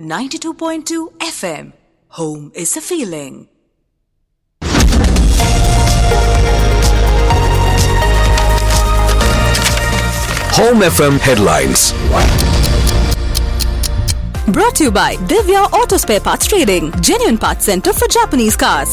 92.2 FM. Home is a feeling. Home FM headlines. Brought to you by Divya Auto Spare Parts Trading, genuine parts center for Japanese cars.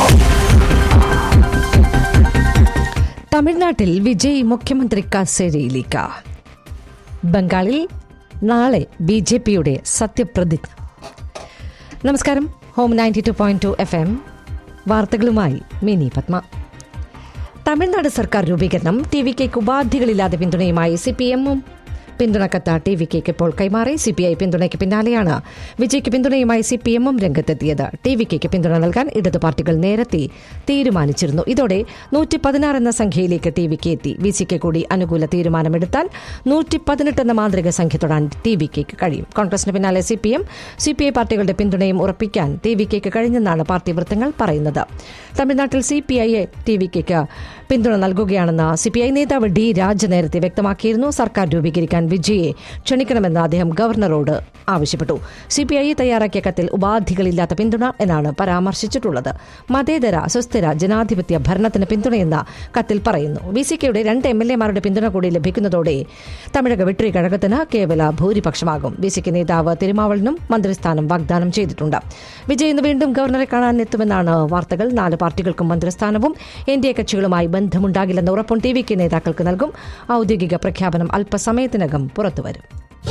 തമിഴ്നാട്ടിൽ വിജയ് മുഖ്യമന്ത്രി കസേരയിലേക്ക് ബംഗാളിൽ നാളെ B J പിയുടെ സത്യപ്രതിജ്ഞ നമസ്കാരം home ninety two point two F M വാർത്തകളുമായി മിനി പത്മ തമിഴ്നാട് സർക്കാർ രൂപീകരണം ടി വി കെക്ക് ഉപാധികളില്ലാതെ പിന്തുണയുമായി സി പി എമ്മും പിന്തുണക്കത്ത ടി വി കെക്ക് ഇപ്പോൾ കൈമാറി സി പി ഐ പിന്തുണയ്ക്ക് പിന്നാലെയാണ് വിജയ്ക്ക് പിന്തുണയുമായി സി പി എമ്മും രംഗത്തെത്തിയത് ടി വി കെക്ക് പിന്തുണ നൽകാൻ ഇടതു പാർട്ടികൾ നേരത്തെ തീരുമാനിച്ചിരുന്നു ഇതോടെ നൂറ്റി പതിനാറ് എന്ന സംഖ്യയിലേക്ക് ടി വി കെ എത്തി വി സിക്ക് കൂടി അനുകൂല തീരുമാനമെടുത്താൽ നൂറ്റി പതിനെട്ട് എന്ന മാന്ത്രിക സംഖ്യ തൊടാൻ ടി വി കെക്ക് കഴിയും കോൺഗ്രസിന് പിന്നാലെ C P M C P I പാർട്ടികളുടെ പിന്തുണയും ഉറപ്പിക്കാൻ ടി വി കെക്ക് കഴിഞ്ഞെന്നാണ് പാർട്ടി വൃത്തങ്ങൾ പറയുന്നത് തമിഴ്നാട്ടിൽ C P I T V കെക്ക് പിന്തുണ നൽകുകയാണെന്ന് സി പി ഐ നേതാവ് ഡി രാജ നേരത്തെ വ്യക്തമാക്കിയിരുന്നു സർക്കാർ രൂപീകരിക്കാൻ വിജയെ ക്ഷണിക്കണമെന്ന് അദ്ദേഹം ഗവർണറോട് ആവശ്യപ്പെട്ടു സി പി ഐ തയ്യാറാക്കിയ കത്തിൽ ഉപാധികളില്ലാത്ത പിന്തുണ എന്നാണ് പരാമർശിച്ചിട്ടുള്ളത് മതേതര സുസ്ഥിര ജനാധിപത്യ ഭരണത്തിന് പിന്തുണയെന്ന കത്തിൽ പറയുന്നു ബി സി കെയുടെ രണ്ട് എം എൽ എമാരുടെ പിന്തുണ കൂടി ലഭിക്കുന്നതോടെ തമിഴക വെട്രി കഴകത്തിന് കേവല ഭൂരിപക്ഷമാകും ബി സി കെ നേതാവ് തിരുമാവളിനും മന്ത്രിസ്ഥാനം വാഗ്ദാനം ചെയ്തിട്ടുണ്ട് വിജയ് ഇന്ന് വീണ്ടും ഗവർണറെ കാണാൻ എത്തുമെന്നാണ് വാർത്തകൾ നാല് പാർട്ടികൾക്കും മന്ത്രിസ്ഥാനവും എൻ ഡി എ കക്ഷികളുമായി ബന്ധമുണ്ടാകില്ലെന്ന ഉറപ്പും ടി വി കെ നേതാക്കൾക്ക് നൽകും ഔദ്യോഗിക പ്രഖ്യാപനം അല്പസമയത്തിനകം പുറത്തുവരും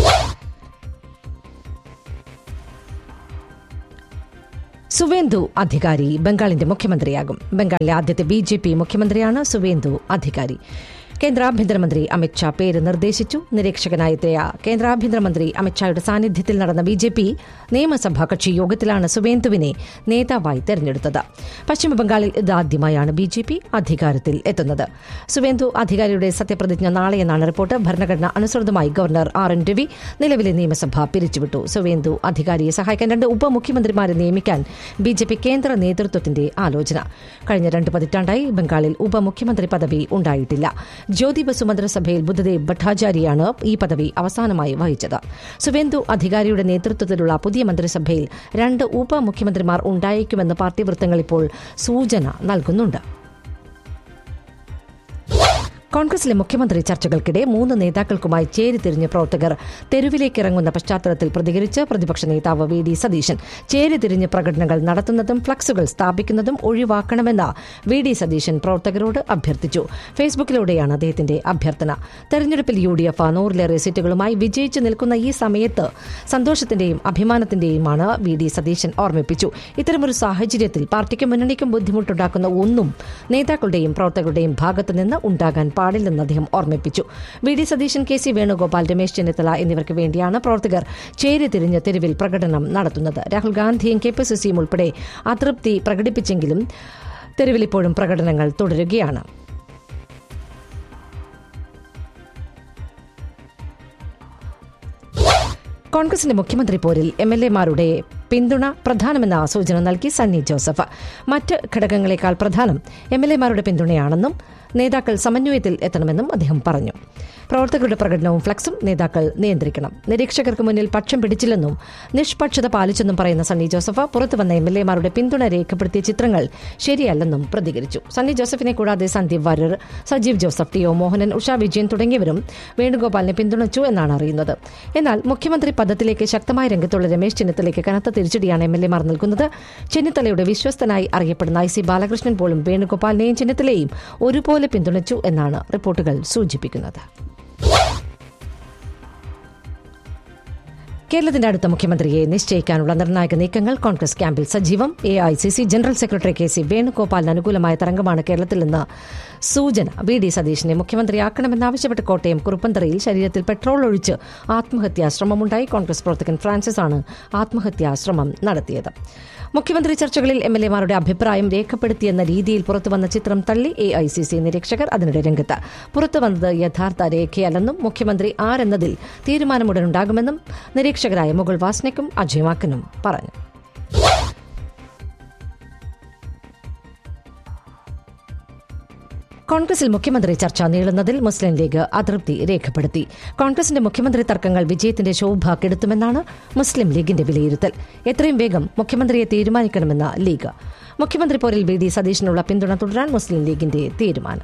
സുവേന്ദു അധികാരി ബംഗാളിന്റെ മുഖ്യമന്ത്രിയാകും ബംഗാളിലെ ആദ്യത്തെ ബി ജെ പി മുഖ്യമന്ത്രിയാണ് സുവേന്ദു അധികാരി കേന്ദ്ര ആഭ്യന്തരമന്ത്രി അമിത്ഷാ പേര് നിർദ്ദേശിച്ചു നിരീക്ഷകനായെത്തിയ കേന്ദ്ര ആഭ്യന്തരമന്ത്രി അമിത്ഷായുടെ സാന്നിധ്യത്തിൽ നടന്ന ബി ജെ പി നിയമസഭാ കക്ഷി യോഗത്തിലാണ് സുവേന്ദുവിനെ നേതാവായി തെരഞ്ഞെടുത്തത് പശ്ചിമബംഗാളിൽ ഇതാദ്യമായാണ് ബി ജെ പി അധികാരത്തിൽ എത്തുന്നത് സുവേന്ദു അധികാരിയുടെ സത്യപ്രതിജ്ഞ നാളെയെന്നാണ് റിപ്പോർട്ട് ഭരണഘടന അനുസൃതമായി ഗവർണർ ആർ എൻ രവി നിലവിലെ നിയമസഭ പിരിച്ചുവിട്ടു സുവേന്ദു അധികാരിയെ സഹായിക്കാൻ രണ്ട് ഉപമുഖ്യമന്ത്രിമാരെ നിയമിക്കാൻ ബി ജെ പി കേന്ദ്ര നേതൃത്വത്തിന്റെ ആലോചന കഴിഞ്ഞ രണ്ട് പതിറ്റാണ്ടായി ബംഗാളിൽ ഉപമുഖ്യമന്ത്രി പദവി ഉണ്ടായിട്ടില്ല ജ്യോതി ബസു മന്ത്രിസഭയിൽ ബുദ്ധദേവ് ഭട്ടാചാര്യയാണ് ഈ പദവി അവസാനമായി വഹിച്ചത് സുവേന്ദു അധികാരിയുടെ നേതൃത്വത്തിലുള്ള പുതിയ മന്ത്രിസഭയിൽ രണ്ട് ഉപമുഖ്യമന്ത്രിമാർ ഉണ്ടായേക്കുമെന്ന് പാർട്ടി വൃത്തങ്ങൾ ഇപ്പോൾ സൂചന നൽകുന്നുണ്ട് കോൺഗ്രസിലെ മുഖ്യമന്ത്രി ചർച്ചകൾക്കിടെ മൂന്ന് നേതാക്കൾക്കുമായി ചേരിതിരിഞ്ഞ് പ്രവർത്തകർ തെരുവിലേക്ക് ഇറങ്ങുന്ന പശ്ചാത്തലത്തിൽ പ്രതികരിച്ച് പ്രതിപക്ഷ നേതാവ് വി ഡി സതീശൻ ചേരിതിരിഞ്ഞ് പ്രകടനങ്ങൾ നടത്തുന്നതും ഫ്ലക്സുകൾ സ്ഥാപിക്കുന്നതും ഒഴിവാക്കണമെന്ന് വി ഡി സതീശൻ പ്രവർത്തകരോട് അഭ്യർത്ഥിച്ചു ഫേസ്ബുക്കിലൂടെയാണ് അദ്ദേഹത്തിന്റെ അഭ്യർത്ഥന തെരഞ്ഞെടുപ്പിൽ യു ഡി എഫ് നൂറിലേറെ സീറ്റുകളുമായി വിജയിച്ചു നിൽക്കുന്ന ഈ സമയത്ത് സന്തോഷത്തിന്റെയും അഭിമാനത്തിന്റെയുമാണ് വി ഡി സതീശൻ ഓർമ്മിപ്പിച്ചു ഇത്തരമൊരു സാഹചര്യത്തിൽ പാർട്ടിക്കും മുന്നണിക്കും ബുദ്ധിമുട്ടുണ്ടാക്കുന്ന ഒന്നും നേതാക്കളുടെയും പ്രവർത്തകരുടെയും ഭാഗത്തുനിന്ന് ഉണ്ടാകാൻ പാടില്ലെന്ന് അദ്ദേഹം ഓർമ്മിപ്പിച്ചു V D Satheesan K C Venugopal Ramesh Chennithala എന്നിവർക്ക് വേണ്ടിയാണ് പ്രവർത്തകർ ചേരിതിരിഞ്ഞ് തെരുവിൽ പ്രകടനം നടത്തുന്നത് രാഹുൽ ഗാന്ധിയും കെ പി സി സിയും ഉൾപ്പെടെ അതൃപ്തി പ്രകടിപ്പിച്ചെങ്കിലും തെരുവിൽ ഇപ്പോഴും പ്രകടനങ്ങൾ തുടരുകയാണ് കോൺഗ്രസിന്റെ മുഖ്യമന്ത്രി പോരിൽ എം എൽ എമാരുടെ പിന്തുണ പ്രധാനമെന്ന സൂചന നൽകി സണ്ണി ജോസഫ് മറ്റ് ഘടകങ്ങളെക്കാൾ പ്രധാനം എം എൽ എമാരുടെ പിന്തുണയാണെന്നും നേതാക്കൾ സമന്വയത്തിൽ എത്തണമെന്നും അദ്ദേഹം പറഞ്ഞു പ്രവർത്തകരുടെ പ്രകടനവും ഫ്ലക്സും നേതാക്കൾ നിയന്ത്രിക്കണം നിരീക്ഷകർക്ക് മുന്നിൽ പക്ഷം പിടിച്ചില്ലെന്നും നിഷ്പക്ഷത പാലിച്ചെന്നും പറയുന്ന സണ്ണി ജോസഫ് പുറത്തുവന്ന എം എൽ എമാരുടെ പിന്തുണ രേഖപ്പെടുത്തിയ ചിത്രങ്ങൾ ശരിയല്ലെന്നും പ്രതികരിച്ചു സണ്ണി ജോസഫിനെ കൂടാതെ സന്ദീപ് വാര്യർ സജീവ് ജോസഫ് ടി ഒ മോഹനൻ ഉഷ വിജയൻ തുടങ്ങിയവരും വേണുഗോപാലിനെ പിന്തുണച്ചു എന്നാണ് അറിയുന്നത് എന്നാൽ മുഖ്യമന്ത്രി പദത്തിലേക്ക് ശക്തമായ രംഗത്തുള്ള രമേശ് ചെന്നിത്തലയ്ക്ക് കനത്ത തിരിച്ചടിയാണ് എം എൽ എമാർ നൽകുന്നത് ചെന്നിത്തലയുടെ വിശ്വസ്തനായി അറിയപ്പെടുന്ന ഐ സി ബാലകൃഷ്ണൻ പോലും വേണുഗോപാലിനെയും ചെന്നിത്തലയും ഒരുപോലെ പിന്തുണച്ചു എന്നാണ് റിപ്പോർട്ടുകൾ സൂചിപ്പിക്കുന്നത് കേരളത്തിന്റെ അടുത്ത മുഖ്യമന്ത്രിയെ നിശ്ചയിക്കാനുള്ള നിർണായക നീക്കങ്ങൾ കോൺഗ്രസ് ക്യാമ്പിൽ സജീവം A I C C general secretary K C വേണുഗോപാലിന് അനുകൂലമായ തരംഗമാണ് കേരളത്തിൽ നിന്ന് സൂചന വി ഡി സതീഷിനെ മുഖ്യമന്ത്രിയാക്കണമെന്നാവശ്യപ്പെട്ട് കോട്ടയം കുറുപ്പന്തറയിൽ ശരീരത്തിൽ പെട്രോൾ ഒഴിച്ച് ആത്മഹത്യാ ശ്രമമുണ്ടായി കോൺഗ്രസ് പ്രവർത്തകൻ ഫ്രാൻസിസ് ആണ് ആത്മഹത്യാ ശ്രമം നടത്തിയത് മുഖ്യമന്ത്രി ചർച്ചകളിൽ എം എൽ എമാരുടെ അഭിപ്രായം രേഖപ്പെടുത്തിയെന്ന രീതിയിൽ പുറത്തുവന്ന ചിത്രം തള്ളി എ ഐ സി സി നിരീക്ഷകർ അതിനിടെ രംഗത്ത് പുറത്തുവന്നത് യഥാർത്ഥ രേഖയല്ലെന്നും മുഖ്യമന്ത്രി ആരെന്നതിൽ തീരുമാനമുടനുണ്ടാകുമെന്നും നിരീക്ഷകരായ മുഗൾ വാസ്നയ്ക്കും അജയ് മാക്കനും പറഞ്ഞു കോൺഗ്രസിൽ മുഖ്യമന്ത്രി ചർച്ച നീളുന്നതിൽ മുസ്ലിം ലീഗ് അതൃപ്തി രേഖപ്പെടുത്തി കോൺഗ്രസിന്റെ മുഖ്യമന്ത്രി തർക്കങ്ങൾ വിജയത്തിന്റെ ശോഭ കെടുത്തുമെന്നാണ് മുസ്ലിം ലീഗിന്റെ വിലയിരുത്തൽ എത്രയും വേഗം മുഖ്യമന്ത്രിയെ തീരുമാനിക്കണമെന്ന ലീഗ് മുഖ്യമന്ത്രി പോരിൽ വി ഡി സതീഷിനുള്ള പിന്തുണ തുടരാൻ മുസ്ലിം ലീഗിന്റെ തീരുമാനം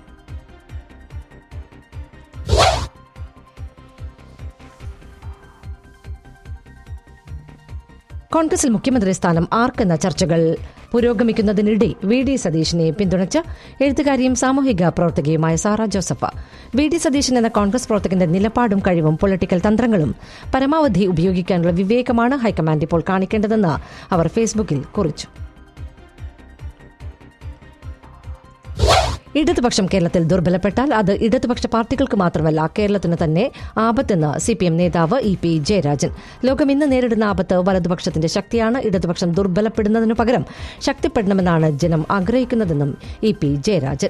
കോൺഗ്രസിൽ മുഖ്യമന്ത്രി സ്ഥാനം ആർക്കെന്ന ചർച്ചകൾ പുരോഗമിക്കുന്നതിനിടെ വി ഡി സതീഷിനെ പിന്തുണച്ച് എഴുത്തുകാരിയും സാമൂഹിക പ്രവർത്തകയുമായ സാറ ജോസഫ് വി ഡി സതീശൻ എന്ന കോൺഗ്രസ് പ്രവർത്തകന്റെ നിലപാടും കഴിവും പൊളിറ്റിക്കൽ തന്ത്രങ്ങളും പരമാവധി ഉപയോഗിക്കാനുള്ള വിവേകമാണ് ഹൈക്കമാൻഡ് ഇപ്പോൾ കാണിക്കേണ്ടതെന്ന് അവർ ഫേസ്ബുക്കിൽ കുറിച്ചു ഇടതുപക്ഷം കേരളത്തിൽ ദുർബലപ്പെട്ടാൽ അത് ഇടതുപക്ഷ പാർട്ടികൾക്ക് മാത്രമല്ല കേരളത്തിന് തന്നെ ആപത്തെന്ന് സി പി എം നേതാവ് ഇ പി ജയരാജൻ ലോകം ഇന്ന് നേരിടുന്ന ആപത്ത് വലതുപക്ഷത്തിന്റെ ശക്തിയാണ് ഇടതുപക്ഷം ദുർബലപ്പെടുന്നതിനു പകരം ശക്തിപ്പെടണമെന്നാണ് ജനം ആഗ്രഹിക്കുന്നതെന്നും ഇ പി ജയരാജൻ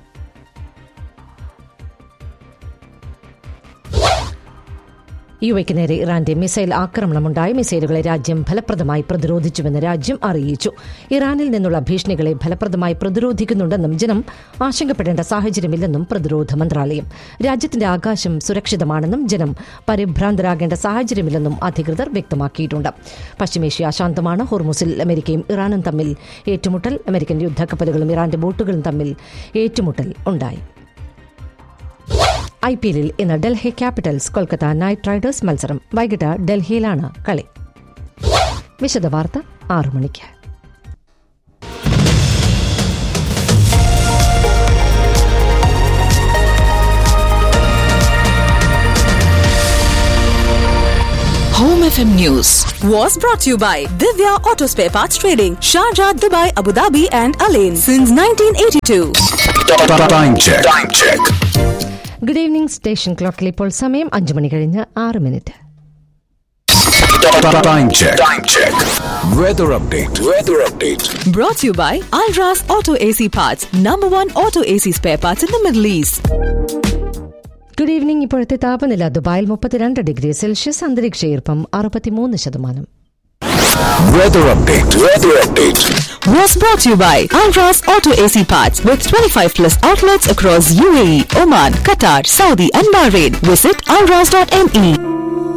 യു എക്ക് നേരെ ഇറാന്റെ മിസൈൽ ആക്രമണമുണ്ടായി മിസൈലുകളെ രാജ്യം ഫലപ്രദമായി പ്രതിരോധിച്ചുവെന്ന് രാജ്യം അറിയിച്ചു ഇറാനിൽ നിന്നുള്ള ഭീഷണികളെ ഫലപ്രദമായി പ്രതിരോധിക്കുന്നുണ്ടെന്നും ജനം ആശങ്കപ്പെടേണ്ട സാഹചര്യമില്ലെന്നും പ്രതിരോധ മന്ത്രാലയം രാജ്യത്തിന്റെ ആകാശം സുരക്ഷിതമാണെന്നും ജനം പരിഭ്രാന്തരാകേണ്ട സാഹചര്യമില്ലെന്നും അധികൃതർ വ്യക്തമാക്കിയിട്ടുണ്ട് പശ്ചിമേഷ്യ അശാന്തമാണ് ഹോർമുസിൽ അമേരിക്കയും ഇറാനും തമ്മിൽ ഏറ്റുമുട്ടൽ അമേരിക്കൻ യുദ്ധക്കപ്പലുകളും ഇറാന്റെ ബോട്ടുകളും തമ്മിൽ ഏറ്റുമുട്ടൽ ഉണ്ടായി ഐ പി എല്ലിൽ ഇന്ന് Delhi capitals Kolkata knight riders മത്സരം വൈകിട്ട് ഡൽഹിയിലാണ് കളി വിശദവാർത്ത ആറു മണിക്ക് Home FM News was brought to you by Divya Auto Spare Parts Trading, Sharjah, Dubai, Abu Dhabi, and Alain since 1982. Time check. Time check. Good evening station ക്ലോക്കിൽ ഇപ്പോൾ സമയം അഞ്ചു മണി കഴിഞ്ഞ് ആറ് minute Time check. Time check. Weather update. Weather update. Brought to you by Alras Auto AC Parts, number one auto AC spare parts in the Middle East. Good evening ഇപ്പോഴത്തെ താപനില ദുബായിൽ മുപ്പത്തിരണ്ട് ഡിഗ്രി സെൽഷ്യസ് അന്തരീക്ഷ ഈർപ്പം അറുപത്തിമൂന്ന് ശതമാനം Weather update. Weather update. Was brought to you by Alras Auto AC Parts with 25 plus outlets across UAE, Oman, Qatar, Saudi, and Bahrain. Visit alras.me.